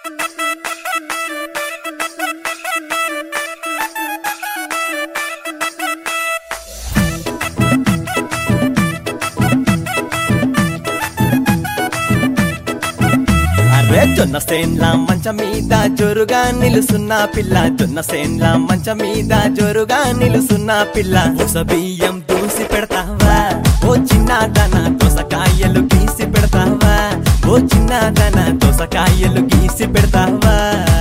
అరే జొన్న సేన్ల మంచం మీద జోరుగా నిలుసున్న పిల్ల జొన్న సేన్ల మంచం మీద జోరుగా నిలుసున్న పిల్ల దోస బియ్యం దూసి పెడతావా ఓ చిన్నదన దోసకాయలు గీసి పెడతావా ఓ చిన్నదన దోసకాయలు గీసి పెడతావా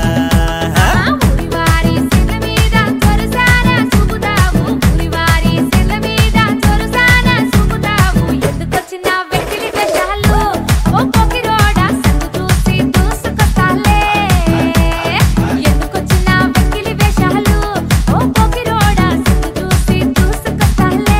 ఊరివారి సెల్ల మీద చొరసాన చూపుతావు ఊరివారి సెల్ల మీద చొరసాన చూపుతావు ఎందుకొచ్చిన వెకిలి వేషాలు ఓ పొకిరోడా సందు చూసి దూసుకొస్తాలే ఎందుకొచ్చిన వెకిలి వేషాలు ఓ పొకిరోడా సందు చూసి దూసుకొస్తాలే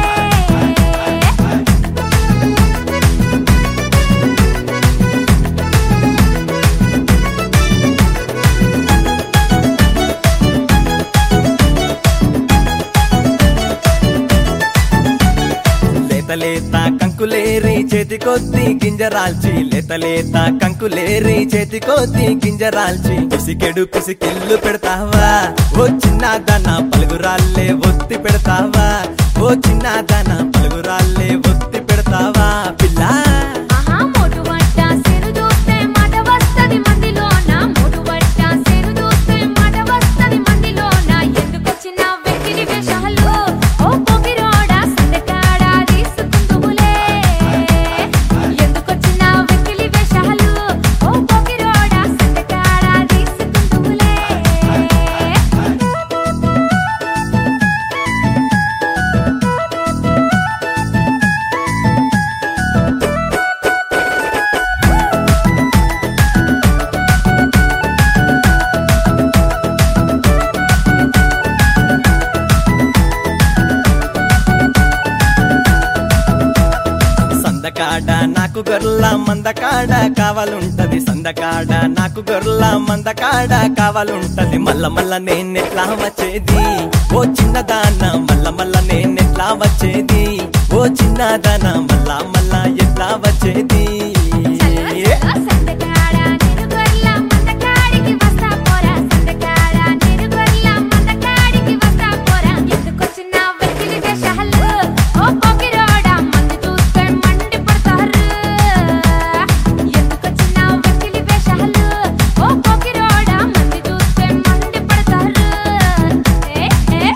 లేత లేత కంకులేరి చేతి కొద్ది గింజరాల్చి లేత లేత కంకులేరి చేతి కొద్ది గింజరాల్చి పిసికెడు పిసికిల్లు పెడతావా ఓ చిన్నదన పలుగురాళ్ళే ఒత్తి పెడతావా ఓ చిన్నదన పలుగురాళ్ళే ఒత్తి పెడతావా పిల్ల ఆహా మోటు వట్ట సెను చూస్తే మాట వస్తది మందిలోన మోటు వట్ట సెను చూస్తే మాట వస్తది మందిలోన ఎందుకొచ్చిన వెకిలి వేషాలు ఓ పొగిరోడా సందకాడ తీసుకుందువులే ఎందుకొచ్చిన వెకిలి వేషాలు ఓ పొగిరోడా సందకాడ తీసుకుందువులే సందకాడ నాకు గొర్ల మందకాడ కావాలుంటది సందకాడ నాకు గొర్ల మందకాడ కావాలుంటది మల్ల మల్ల నేనెట్లా వచ్చేది ఓ చిన్నదాన మల్ల మల్ల నేనెట్లా వచ్చేది ఓ చిన్నదాన మల్ల మల్ల ఎట్లా వచ్చేది సందకాడ నేను గొర్ల మందకాడికి వస్తా పోరా సందకాడ నేను గొర్ల మందకాడికి వస్తా పోరా ఎందుకొచ్చిన వెకిలి వేషాలు ఓ పొగిరోడా మంది చూస్తే మండి పడతారు ఎందుకొచ్చిన వెకిలి వేషాలు ఓ పొగిరోడా మంది చూస్తే మండి పడతారు ఏ ఏ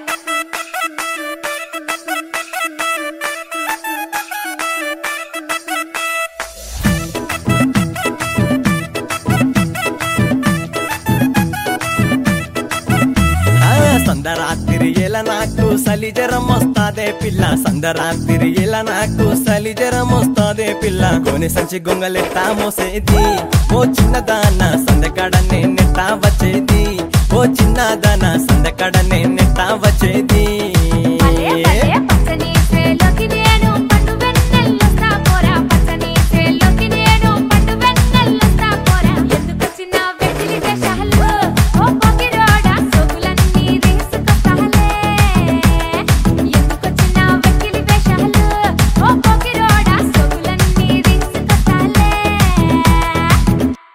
ఆ, సందరాత్రి ఎలా నాకు సలి జ్వరం వస్తాదే పిల్ల సందరాత్రి ఎలా నాకు సలి జ్వరం వస్తాదే పిల్ల కోని సంచి గొంగలెట్టా మోసేది ఓ చిన్నదాన సందకాడ నేనెట్టా వచ్చేది ఓ చిన్నదాన సందకాడ నేనెట్టా వచ్చేది